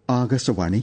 ആകാശവാണി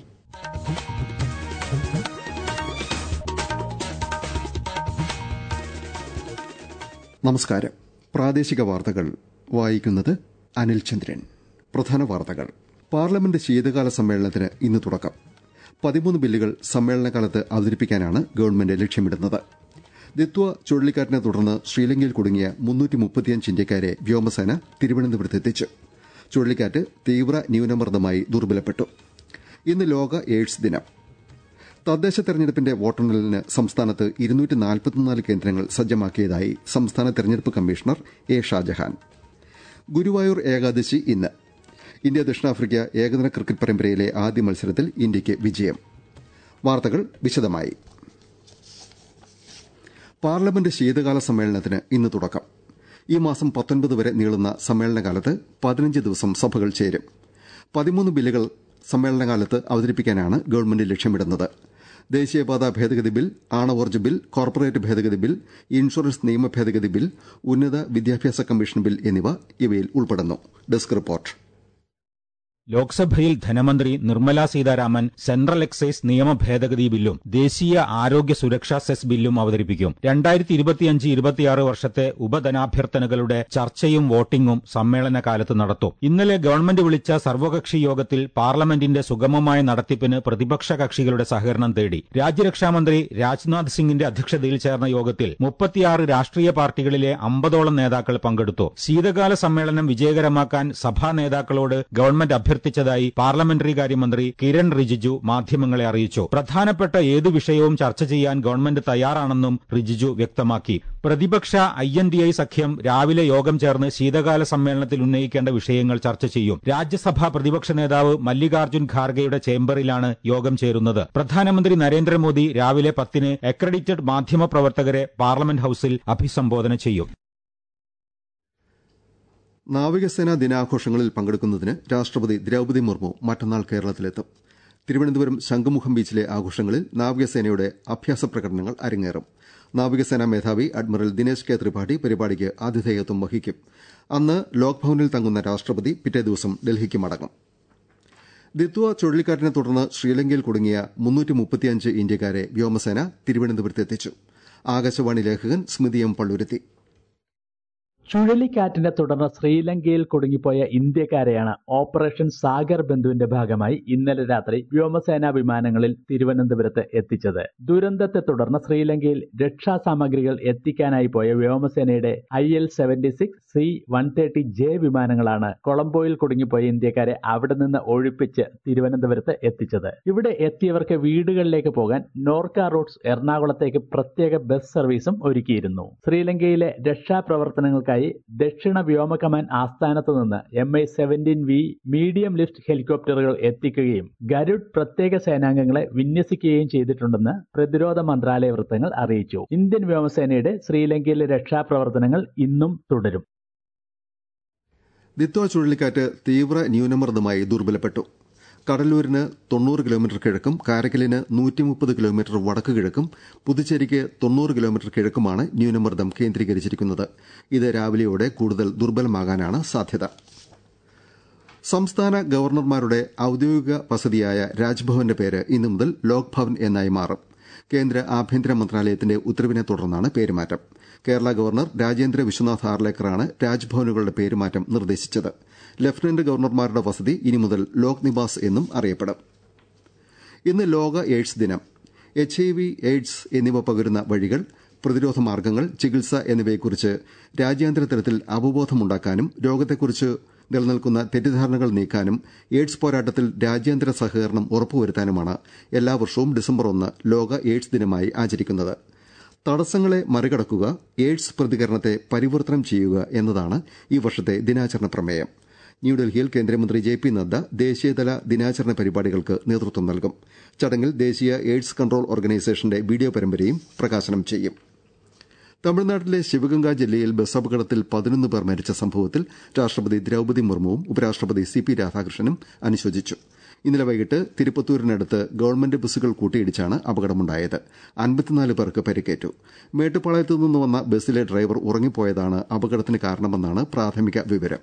നമസ്കാരം പ്രാദേശിക വാർത്തകൾ വായിക്കുന്നത് അനിൽ ചന്ദ്രൻ പ്രധാന വാർത്തകൾ പാർലമെന്റ് ശീതകാല സമ്മേളനത്തിന് ഇന്ന് തുടക്കം പതിമൂന്ന് ബില്ലുകൾ സമ്മേളനകാലത്ത് അവതരിപ്പിക്കാനാണ് ഗവൺമെന്റ് ലക്ഷ്യമിടുന്നത് ദിത്വ ചുഴലിക്കാറ്റിനെ തുടർന്ന് ശ്രീലങ്കയിൽ കുടുങ്ങിയ മുന്നൂറ്റി മുപ്പത്തിയഞ്ച് ഇന്ത്യക്കാരെ വ്യോമസേന തിരുവനന്തപുരത്തെത്തിച്ചു ചുഴലിക്കാറ്റ് തീവ്ര ന്യൂനമർദ്ദമായി ദുർബലപ്പെട്ടു ഇന്ന് ലോക എയ്ഡ്സ് ദിനം തദ്ദേശ തെരഞ്ഞെടുപ്പിന്റെ വോട്ടെണ്ണലിന് സംസ്ഥാനത്ത് ഇരുന്നൂറ്റി നാൽപ്പത്തിനാല് കേന്ദ്രങ്ങൾ സജ്ജമാക്കിയതായി സംസ്ഥാന തെരഞ്ഞെടുപ്പ് കമ്മീഷണർ എ ഷാജഹാൻ ഗുരുവായൂർ ഏകാദശി ഇന്ന് ഇന്ത്യ ദക്ഷിണാഫ്രിക്ക ഏകദിന ക്രിക്കറ്റ് പരമ്പരയിലെ ആദ്യ മത്സരത്തിൽ ഇന്ത്യയ്ക്ക് വിജയം വാർത്തകൾ വിശദമായി പാർലമെന്റ് ശീതകാല സമ്മേളനത്തിന് ഇന്ന് തുടക്കം ഈ മാസം പത്തൊൻപത് വരെ നീളുന്ന സമ്മേളനകാലത്ത് പതിനഞ്ച് ദിവസം സഭകൾ ചേരും പതിമൂന്ന് ബില്ലുകൾ സമ്മേളനകാലത്ത് അവതരിപ്പിക്കാനാണ് ഗവൺമെന്റ് ലക്ഷ്യമിടുന്നത് ദേശീയപാത ഭേദഗതി ബിൽ ആണവോർജ്ജ ബിൽ കോർപ്പറേറ്റ് ഭേദഗതി ബിൽ ഇൻഷുറൻസ് നിയമ ഭേദഗതി ബിൽ ഉന്നത വിദ്യാഭ്യാസ കമ്മീഷൻ ബിൽ എന്നിവ ഇവയിൽ ഉൾപ്പെടുന്നു ഡെസ്ക് റിപ്പോർട്ട് ലോക്സഭയിൽ ധനമന്ത്രി നിർമ്മല സീതാരാമൻ സെൻട്രൽ എക്സൈസ് നിയമ ഭേദഗതി ബില്ലും ദേശീയ ആരോഗ്യ സുരക്ഷാ സെസ് ബില്ലും അവതരിപ്പിക്കും രണ്ടായിരത്തി ഇരുപത്തിയഞ്ച് ഇരുപത്തിയാറ് വർഷത്തെ ഉപധനാഭ്യർത്ഥനകളുടെ ചർച്ചയും വോട്ടിംഗും സമ്മേളനകാലത്ത് നടത്തും ഇന്നലെ ഗവൺമെന്റ് വിളിച്ച സർവകക്ഷി യോഗത്തിൽ പാർലമെന്റിന്റെ സുഗമമായ നടത്തിപ്പിന് പ്രതിപക്ഷ കക്ഷികളുടെ സഹകരണം തേടി രാജ്യരക്ഷാമന്ത്രി രാജ്നാഥ് സിംഗിന്റെ അധ്യക്ഷതയിൽ ചേർന്ന യോഗത്തിൽ മുപ്പത്തിയാറ് രാഷ്ട്രീയ പാർട്ടികളിലെ അമ്പതോളം നേതാക്കൾ പങ്കെടുത്തു ശീതകാല സമ്മേളനം വിജയകരമാക്കാൻ സഭാ നേതാക്കളോട് ഗവൺമെന്റ് അഭ്യർത്ഥിച്ചതായി പാർലമെന്ററി കാര്യമന്ത്രി കിരൺ റിജിജു മാധ്യമങ്ങളെ അറിയിച്ചു പ്രധാനപ്പെട്ട ഏതു വിഷയവും ചർച്ച ചെയ്യാൻ ഗവൺമെന്റ് തയ്യാറാണെന്നും റിജിജു വ്യക്തമാക്കി പ്രതിപക്ഷ ഐ എൻ ഡി ഐ സഖ്യം രാവിലെ യോഗം ചേർന്ന് ശീതകാല സമ്മേളനത്തിൽ ഉന്നയിക്കേണ്ട വിഷയങ്ങൾ ചർച്ച ചെയ്യും രാജ്യസഭാ പ്രതിപക്ഷ നേതാവ് മല്ലികാർജ്ജുൻ ഖാർഗെയുടെ ചേംബറിലാണ് യോഗം ചേരുന്നത് പ്രധാനമന്ത്രി നരേന്ദ്രമോദി രാവിലെ പത്തിന് അക്രഡിറ്റഡ് മാധ്യമപ്രവർത്തകരെ പാർലമെന്റ് ഹൌസിൽ അഭിസംബോധന ചെയ്യും നാവികസേനാ ദിനാഘോഷങ്ങളിൽ പങ്കെടുക്കുന്നതിന് രാഷ്ട്രപതി ദ്രൌപദി മുർമു മറ്റന്നാൾ കേരളത്തിലെത്തും തിരുവനന്തപുരം ശംഖുമുഖം ബീച്ചിലെ ആഘോഷങ്ങളിൽ നാവികസേനയുടെ അഭ്യാസ പ്രകടനങ്ങൾ അരങ്ങേറും നാവികസേനാ മേധാവി അഡ്മിറൽ ദിനേശ് കെ ത്രിപാഠി പരിപാടിക്ക് ആതിഥേയത്വം വഹിക്കും അന്ന് ലോക് ഭവനിൽ തങ്ങുന്ന രാഷ്ട്രപതി പിറ്റേ ദിവസം ഡൽഹിക്ക് മടങ്ങും ദിത്വ ചുഴലിക്കാറ്റിനെ തുടർന്ന് ശ്രീലങ്കയിൽ കുടുങ്ങിയ മുന്നൂറ്റി മുപ്പത്തിയഞ്ച് ഇന്ത്യക്കാരെ വ്യോമസേന തിരുവനന്തപുരത്തെത്തിച്ചു ആകാശവാണി ലേഖകൻ സ്മിതി എം പള്ളുരുത്തി ചുഴലിക്കാറ്റിനെ തുടർന്ന് ശ്രീലങ്കയിൽ കുടുങ്ങിപ്പോയ ഇന്ത്യക്കാരെയാണ് ഓപ്പറേഷൻ സാഗർ ബന്ധുവിന്റെ ഭാഗമായി ഇന്നലെ രാത്രി വ്യോമസേനാ വിമാനങ്ങളിൽ തിരുവനന്തപുരത്ത് എത്തിച്ചത് ദുരന്തത്തെ തുടർന്ന് ശ്രീലങ്കയിൽ രക്ഷാസാമഗ്രികൾ എത്തിക്കാനായി പോയ വ്യോമസേനയുടെ I L seventy six C one thirty J വിമാനങ്ങളാണ് കൊളംബോയിൽ കുടുങ്ങിപ്പോയ ഇന്ത്യക്കാരെ അവിടെ നിന്ന് ഒഴിപ്പിച്ച് തിരുവനന്തപുരത്ത് എത്തിച്ചത് ഇവിടെ എത്തിയവർക്ക് വീടുകളിലേക്ക് പോകാൻ നോർക്ക റൂട്ട്സ് എറണാകുളത്തേക്ക് പ്രത്യേക ബസ് സർവീസും ഒരുക്കിയിരുന്നു ശ്രീലങ്കയിലെ രക്ഷാപ്രവർത്തനങ്ങൾക്കായി ദക്ഷിണ വ്യോമ കമാൻഡ് ആസ്ഥാനത്ത് നിന്ന് M I seventeen V medium lift ഹെലികോപ്റ്ററുകൾ എത്തിക്കുകയും ഗരുഡ് പ്രത്യേക സേനാംഗങ്ങളെ വിന്യസിക്കുകയും ചെയ്തിട്ടുണ്ടെന്ന് പ്രതിരോധ മന്ത്രാലയ വൃത്തങ്ങൾ അറിയിച്ചു ഇന്ത്യൻ വ്യോമസേനയുടെ ശ്രീലങ്കയിലെ രക്ഷാപ്രവർത്തനങ്ങൾ ഇന്നും തുടരും ദിത്വ ചുഴലിക്കാറ്റ് തീവ്ര ന്യൂനമർദ്ദമായി ദുർബലപ്പെട്ടു കടലൂരിന് തൊണ്ണൂറ് കിലോമീറ്റർ കിഴക്കും കാരക്കലിന് നൂറ്റിമുപ്പത് കിലോമീറ്റർ വടക്ക് കിഴക്കും പുതുച്ചേരിക്ക് തൊണ്ണൂറ് കിലോമീറ്റർ കിഴക്കുമാണ് ന്യൂനമർദ്ദം കേന്ദ്രീകരിച്ചിരിക്കുന്നത് ഇത് രാവിലെയോടെ കൂടുതൽ ദുർബലമാകാനാണ് സാധ്യത സംസ്ഥാന ഗവർണർമാരുടെ ഔദ്യോഗിക വസതിയായ രാജ്ഭവന്റെ പേര് ഇന്നു മുതൽ ലോക് ഭവൻ എന്നായി മാറും കേന്ദ്ര ആഭ്യന്തര മന്ത്രാലയത്തിന്റെ ഉത്തരവിനെ തുടർന്നാണ് പേരുമാറ്റം കേരള ഗവർണർ രാജേന്ദ്ര വിശ്വനാഥ് ആർലേക്കറാണ് രാജ്ഭവനുകളുടെ പേരുമാറ്റം നിർദ്ദേശിച്ചത് ലഫ്റ്റനന്റ് ഗവർണർമാരുടെ വസതി ഇനി മുതൽ ലോക് നിവാസ് എന്നും അറിയപ്പെടും ഇന്ന് ലോക എയ്ഡ്സ് ദിനം എച്ച് ഐ വി എയ്ഡ്സ് എന്നിവ പകരുന്ന വഴികൾ പ്രതിരോധ മാർഗ്ഗങ്ങൾ ചികിത്സ എന്നിവയെക്കുറിച്ച് രാജ്യാന്തര തലത്തിൽ അവബോധമുണ്ടാക്കാനും രോഗത്തെക്കുറിച്ച് നിലനിൽക്കുന്ന തെറ്റിദ്ധാരണകൾ നീക്കാനും എയ്ഡ്സ് പോരാട്ടത്തിൽ രാജ്യാന്തര സഹകരണം ഉറപ്പുവരുത്താനുമാണ് എല്ലാ വർഷവും ഡിസംബർ ഒന്ന് ലോക എയ്ഡ്സ് ദിനമായി ആചരിക്കുന്നത് തടസ്സങ്ങളെ മറികടക്കുക എയ്ഡ്സ് പ്രതികരണത്തെ പരിവർത്തനം ചെയ്യുക എന്നതാണ് ഈ വർഷത്തെ ദിനാചരണ പ്രമേയം ന്യൂഡൽഹിയിൽ കേന്ദ്രമന്ത്രി ജെ പി നദ്ദ ദേശീയതല ദിനാചരണ പരിപാടികൾക്ക് നേതൃത്വം നൽകും ചടങ്ങിൽ ദേശീയ എയ്ഡ്സ് കൺട്രോൾ ഓർഗനൈസേഷന്റെ വീഡിയോ പരമ്പരയും പ്രകാശനം ചെയ്യും തമിഴ്നാട്ടിലെ ശിവഗംഗ ജില്ലയിൽ ബസ് അപകടത്തിൽ പതിനൊന്ന് പേർ മരിച്ച സംഭവത്തിൽ രാഷ്ട്രപതി ദ്രൌപദി മുർമുവും ഉപരാഷ്ട്രപതി സി പി രാധാകൃഷ്ണനും അനുശോചിച്ചു ഇന്നലെ വൈകിട്ട് തിരുപ്പത്തൂരിനടുത്ത് ഗവൺമെന്റ് ബസ്സുകൾ കൂട്ടിയിടിച്ചാണ് അപകടമുണ്ടായത് അൻപത്തിനാല് പേർക്ക് പരിക്കേറ്റു മേട്ടുപ്പാളയത്തു നിന്ന് വന്ന ബസ്സിലെ ഡ്രൈവർ ഉറങ്ങിപ്പോയതാണ് അപകടത്തിന് കാരണമെന്നാണ് പ്രാഥമിക വിവരം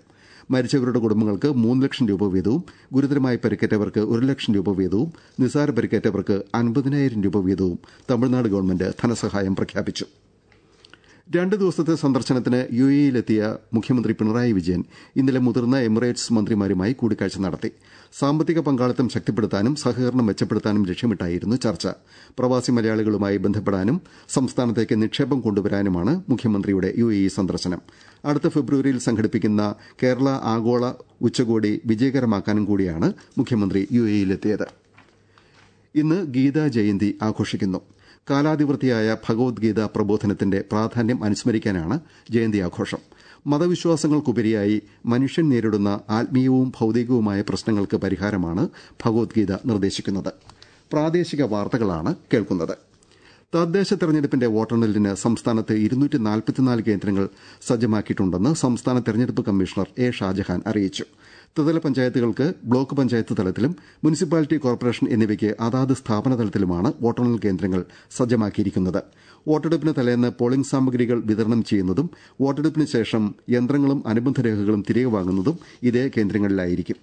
മരിച്ചവരുടെ കുടുംബങ്ങൾക്ക് മൂന്ന് ലക്ഷം രൂപ വീതവും ഗുരുതരമായി പരിക്കേറ്റവർക്ക് ഒരു ലക്ഷം രൂപ വീതവും നിസാര പരിക്കേറ്റവർക്ക് അൻപതിനായിരം രൂപ വീതവും തമിഴ്നാട് ഗവൺമെന്റ് ധനസഹായം പ്രഖ്യാപിച്ചു രണ്ട് ദിവസത്തെ സന്ദർശനത്തിന് യു എയിലെത്തിയ മുഖ്യമന്ത്രി പിണറായി വിജയൻ ഇന്നലെ മുതിർന്ന എമിറേറ്റ്സ് മന്ത്രിമാരുമായി കൂടിക്കാഴ്ച നടത്തി സാമ്പത്തിക പങ്കാളിത്തം ശക്തിപ്പെടുത്താനും സഹകരണം മെച്ചപ്പെടുത്താനും ലക്ഷ്യമിട്ടായിരുന്നു ചർച്ച പ്രവാസി മലയാളികളുമായി ബന്ധപ്പെടാനും സംസ്ഥാനത്തേക്ക് നിക്ഷേപം കൊണ്ടുവരാനുമാണ് മുഖ്യമന്ത്രിയുടെ യു എ സന്ദർശനം അടുത്ത ഫെബ്രുവരിയിൽ സംഘടിപ്പിക്കുന്ന കേരള ആഗോള ഉച്ചകോടി വിജയകരമാക്കാനും കൂടിയാണ് മുഖ്യമന്ത്രി യു എയിലെത്തിയത് ഇന്ന് ഗീതാ ജയന്തി ആഘോഷിക്കുന്നു കാലാതിവൃത്തിയായ ഭഗവത്ഗീത പ്രബോധനത്തിന്റെ പ്രാധാന്യം അനുസ്മരിക്കാനാണ് ജയന്തി ആഘോഷം മതവിശ്വാസങ്ങൾക്കുപരിയായി മനുഷ്യൻ നേരിടുന്ന ആത്മീയവും ഭൌതികവുമായ പ്രശ്നങ്ങൾക്ക് പരിഹാരമാണ് ഭഗവത്ഗീത നിർദ്ദേശിക്കുന്നത് പ്രാദേശിക വാർത്തകളാണ് കേൾക്കുന്നത് തദ്ദേശ തെരഞ്ഞെടുപ്പിന്റെ വോട്ടെണ്ണലിന് സംസ്ഥാനത്ത് ഇരുന്നൂറ്റി നാൽപ്പത്തിനാല് കേന്ദ്രങ്ങൾ സജ്ജമാക്കിയിട്ടുണ്ടെന്ന് സംസ്ഥാന തെരഞ്ഞെടുപ്പ് കമ്മീഷണർ എ ഷാജഹാൻ അറിയിച്ചു ത്രിതല പഞ്ചായത്തുകൾക്ക് ബ്ലോക്ക് പഞ്ചായത്ത് തലത്തിലും മുനിസിപ്പാലിറ്റി കോർപ്പറേഷൻ എന്നിവയ്ക്ക് അതാത് സ്ഥാപന തലത്തിലുമാണ് വോട്ടെണ്ണൽ കേന്ദ്രങ്ങൾ സജ്ജമാക്കിയിരിക്കുന്നത് വോട്ടെടുപ്പിന് തലേന്ന് പോളിംഗ് സാമഗ്രികൾ വിതരണം ചെയ്യുന്നതും വോട്ടെടുപ്പിന് ശേഷം യന്ത്രങ്ങളും അനുബന്ധ രേഖകളും തിരികെ വാങ്ങുന്നതും ഇതേ കേന്ദ്രങ്ങളിലായിരിക്കും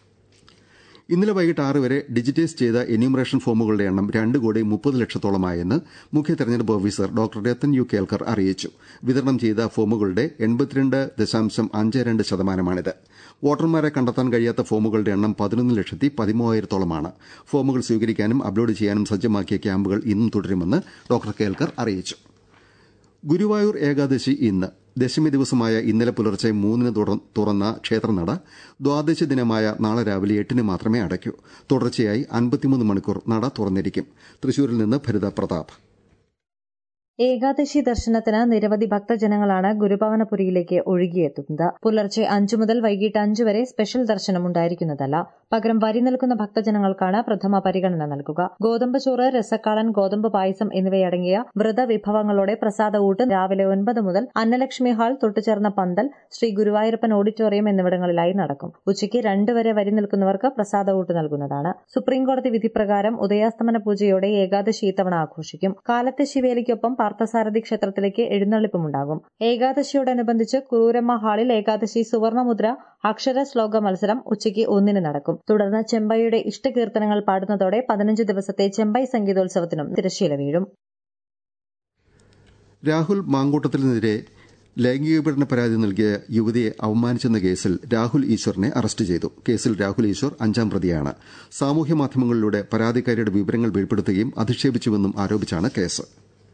ഇന്നലെ വൈകിട്ട് ആറ് വരെ ഡിജിറ്റൈസ് ചെയ്ത എന്യൂമറേഷൻ ഫോമുകളുടെ എണ്ണം രണ്ട് കോടി മുപ്പത് ലക്ഷത്തോളമായെന്ന് മുഖ്യ തെരഞ്ഞെടുപ്പ് officer doctor Rathan U Kelkar അറിയിച്ചു വിതരണം ചെയ്ത ഫോമുകളുടെ എൺപത്തിരണ്ട് ദശാംശം അഞ്ച് രണ്ട് ശതമാനമാണിത് വോട്ടർമാരെ കണ്ടെത്താൻ കഴിയാത്ത ഫോമുകളുടെ എണ്ണം പതിനൊന്ന് ലക്ഷത്തി പതിമൂവായിരത്തോളമാണ് ഫോമുകൾ സ്വീകരിക്കാനും അപ്ലോഡ് ചെയ്യാനും സജ്ജമാക്കിയ ക്യാമ്പുകൾ ഇന്നും തുടരുമെന്ന് ഡോക്ടർ കേൽക്കർ അറിയിച്ചു ഗുരുവായൂർ ഏകാദശി ഇന്ന് ദശമി ദിവസമായ ഇന്നലെ പുലർച്ചെ മൂന്നിന് തുറന്ന ക്ഷേത്രനട ദ്വാദശി ദിനമായ നാളെ രാവിലെ എട്ടിന് മാത്രമേ അടയ്ക്കൂ തുടർച്ചയായി അൻപത്തിമൂന്ന് മണിക്കൂർ നട തുറന്നിരിക്കും തൃശൂരിൽ നിന്ന് ഭരിത പ്രതാപ് ഏകാദശി ദർശനത്തിന് നിരവധി ഭക്തജനങ്ങളാണ് ഗുരുഭവനപുരിയിലേക്ക് ഒഴുകിയെത്തുന്നത് പുലർച്ചെ അഞ്ചു മുതൽ വൈകിട്ട് അഞ്ചു വരെ സ്പെഷ്യൽ ദർശനം ഉണ്ടായിരിക്കുന്നതല്ല പകരം വരി നിൽക്കുന്ന ഭക്തജനങ്ങൾക്കാണ് പ്രഥമ പരിഗണന നൽകുക ഗോതമ്പ് ചോറ് രസക്കാളൻ ഗോതമ്പ് പായസം എന്നിവയടങ്ങിയ വ്രത വിഭവങ്ങളോടെ പ്രസാദ ഊട്ട് രാവിലെ ഒൻപത് മുതൽ അന്നലക്ഷ്മി ഹാൾ തൊട്ടുചേർന്ന പന്തൽ ശ്രീ ഗുരുവായൂരപ്പൻ ഓഡിറ്റോറിയം എന്നിവിടങ്ങളിലായി നടക്കും ഉച്ചയ്ക്ക് രണ്ട് വരെ വരി നിൽക്കുന്നവർക്ക് പ്രസാദ ഊട്ട് നൽകുന്നതാണ് സുപ്രീംകോടതി വിധിപ്രകാരം ഉദയാസ്തമന പൂജയോടെ ഏകാദശി ഇത്തവണ ആഘോഷിക്കും കാലത്തെ ശിവേലിക്കൊപ്പം പാർത്ഥസാരഥി ക്ഷേത്രത്തിലേക്ക് എഴുന്നള്ളിപ്പുമുണ്ടാകും ഏകാദശിയോടനുബന്ധിച്ച് കുറൂരമ്മ ഹാളിൽ ഏകാദശി സുവർണമുദ്ര അക്ഷര ശ്ലോക മത്സരം ഉച്ചയ്ക്ക് ഒന്നിന് നടക്കും തുടർന്ന് ചെമ്പൈയുടെ ഇഷ്ടകീർത്തനങ്ങൾ പാടുന്നതോടെ പതിനഞ്ച് ദിവസത്തെ ചെമ്പൈ സംഗീതോത്സവത്തിനും തിരശ്ശീല വീഴും രാഹുൽ മാങ്കൂട്ടത്തിനെതിരെ ലൈംഗിക പീഡന പരാതി നൽകിയ യുവതിയെ അവമാനിച്ചെന്ന കേസിൽ രാഹുൽ ഈശ്വറിനെ അറസ്റ്റ് ചെയ്തു കേസിൽ രാഹുൽ ഈശ്വർ അഞ്ചാം പ്രതിയാണ് സാമൂഹ്യ മാധ്യമങ്ങളിലൂടെ പരാതിക്കാരിയുടെ വിവരങ്ങൾ വെളിപ്പെടുത്തുകയും അധിക്ഷേപിച്ചുവെന്നും ആരോപിച്ചാണ് കേസ്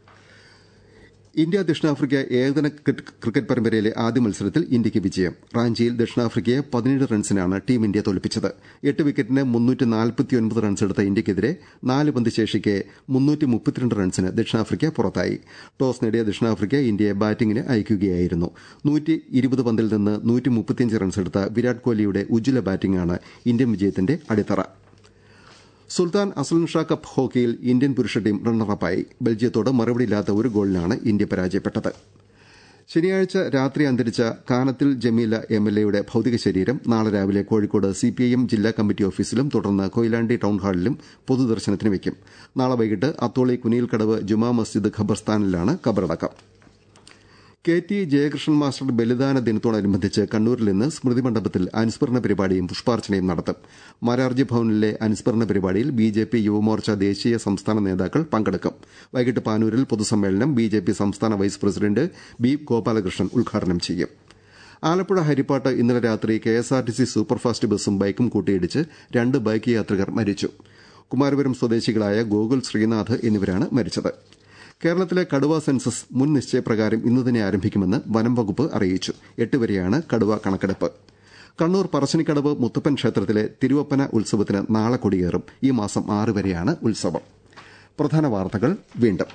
ഇന്ത്യ ദക്ഷിണാഫ്രിക്ക ഏകദിന ക്രിക്കറ്റ് പരമ്പരയിലെ ആദ്യ മത്സരത്തിൽ ഇന്ത്യയ്ക്ക് വിജയം റാഞ്ചിയിൽ ദക്ഷിണാഫ്രിക്കയെ പതിനേഴ് റൺസിനാണ് ടീം ഇന്ത്യ തോൽപ്പിച്ചത് എട്ട് വിക്കറ്റിന് റൺസെടുത്ത ഇന്ത്യയ്ക്കെതിരെ നാല് പന്ത് ശേഷിക്കെ റൺസിന് ദക്ഷിണാഫ്രിക്ക പുറത്തായി ടോസ് നേടിയ ദക്ഷിണാഫ്രിക്ക ഇന്ത്യയെ ബാറ്റിംഗിന് അയക്കുകയായിരുന്നു പന്തിൽ നിന്ന് റൺസെടുത്ത വിരാട് കോഹ്ലിയുടെ ഉജ്ജ്വല ബാറ്റിംഗാണ് ഇന്ത്യൻ വിജയത്തിന്റെ അടിത്തറ സുൽത്താൻ അസ്ലൻ ഷാ കപ്പ് ഹോക്കിയിൽ ഇന്ത്യൻ പുരുഷ ടീം റണ്ണറപ്പായി ബെൽജിയത്തോട് മറുപടിയില്ലാത്ത ഒരു ഗോളിനാണ് ഇന്ത്യ പരാജയപ്പെട്ടത് ശനിയാഴ്ച രാത്രി അന്തരിച്ച കാനത്തിൽ ജമീല എം എൽ എയുടെ ഭൌതിക ശരീരം നാളെ രാവിലെ കോഴിക്കോട് സിപിഐഎം ജില്ലാ കമ്മിറ്റി ഓഫീസിലും തുടർന്ന് കൊയിലാണ്ടി ടൌൺ ഹാളിലും പൊതുദർശനത്തിന് വയ്ക്കും നാളെ വൈകിട്ട് അത്തോളി കുനിയിൽക്കടവ് ജുമാ മസ്ജിദ് ഖബർസ്ഥാനിലാണ് കബറടക്കം കെ ടി ജയകൃഷ്ണൻ മാസ്റ്റർ ബലിദാന ദിനത്തോടനുബന്ധിച്ച് കണ്ണൂരിൽ ഇന്ന് സ്മൃതി മണ്ഡപത്തിൽ അനുസ്മരണ പരിപാടിയും പുഷ്പാർച്ചനയും നടത്തും മാരാർജി ഭവനിലെ അനുസ്മരണ പരിപാടിയിൽ ബി ജെ പി യുവമോർച്ച ദേശീയ സംസ്ഥാന നേതാക്കൾ പങ്കെടുക്കും വൈകിട്ട് പാനൂരിൽ പൊതുസമ്മേളനം ബി ജെ പി സംസ്ഥാന വൈസ് പ്രസിഡന്റ് ബി ഗോപാലകൃഷ്ണൻ ഉദ്ഘാടനം ചെയ്യും ആലപ്പുഴ ഹരിപ്പാട്ട് ഇന്നലെ രാത്രി കെഎസ്ആർടിസി സൂപ്പർഫാസ്റ്റ് ബസും ബൈക്കും കൂട്ടിയിടിച്ച് രണ്ട് ബൈക്ക് യാത്രികർ മരിച്ചു കുമാരപുരം സ്വദേശികളായ ഗോകുൽ ശ്രീനാഥ് എന്നിവരാണ് മരിച്ചത് കേരളത്തിലെ കടുവ സെൻസസ് മുൻ നിശ്ചയപ്രകാരം ഇന്ന് തന്നെ ആരംഭിക്കുമെന്ന് വനം വകുപ്പ് അറിയിച്ചു എട്ട് വരെയാണ് കടുവ കണക്കെടുപ്പ് കണ്ണൂർ പറശ്ശിനിക്കടവ് മുത്തപ്പൻ ക്ഷേത്രത്തിലെ തിരുവപ്പന ഉത്സവത്തിന് നാളെ കൊടിയേറും ഈ മാസം ആറ് വരെയാണ് ഉത്സവം പ്രധാന വാർത്തകൾ വീണ്ടും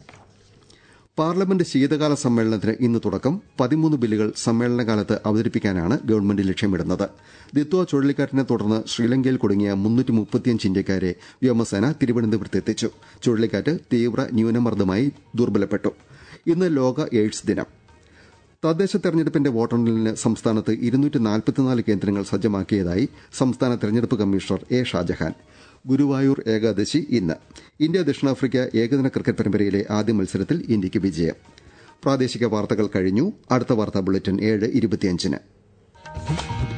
പാർലമെന്റ് ശീതകാല സമ്മേളനത്തിന് ഇന്ന് തുടക്കം പതിമൂന്ന് ബില്ലുകൾ സമ്മേളനകാലത്ത് അവതരിപ്പിക്കാനാണ് ഗവൺമെന്റ് ലക്ഷ്യമിടുന്നത് ദിത്വ ചുഴലിക്കാറ്റിനെ തുടർന്ന് ശ്രീലങ്കയിൽ കുടുങ്ങിയ മുന്നൂറ്റി മുപ്പത്തിയഞ്ച് ഇന്ത്യക്കാരെ വ്യോമസേന തിരുവനന്തപുരത്ത് എത്തിച്ചു ചുഴലിക്കാറ്റ് തീവ്ര ന്യൂനമർദ്ദമായി ദുർബലപ്പെട്ടു ഇന്ന് ലോക എയ്ഡ്സ് ദിനം തദ്ദേശ തെരഞ്ഞെടുപ്പിന്റെ വോട്ടെണ്ണലിന് സംസ്ഥാനത്ത് ഇരുന്നൂറ്റി നാൽപ്പത്തിനാല് കേന്ദ്രങ്ങൾ സജ്ജമാക്കിയതായി സംസ്ഥാന തെരഞ്ഞെടുപ്പ് കമ്മീഷണർ എ ഷാജഹാൻ ഗുരുവായൂർ ഏകാദശി ഇന്ന് ഇന്ത്യ ദക്ഷിണാഫ്രിക്ക ഏകദിന ക്രിക്കറ്റ് പരമ്പരയിലെ ആദ്യ മത്സരത്തിൽ ഇന്ത്യയ്ക്ക് വിജയം പ്രാദേശിക വാർത്തകൾ കഴിഞ്ഞു അടുത്ത വാർത്താ ബുള്ളറ്റിൻ ഏഴ് ഇരുപത്തിയഞ്ചിന് ധു, ധു.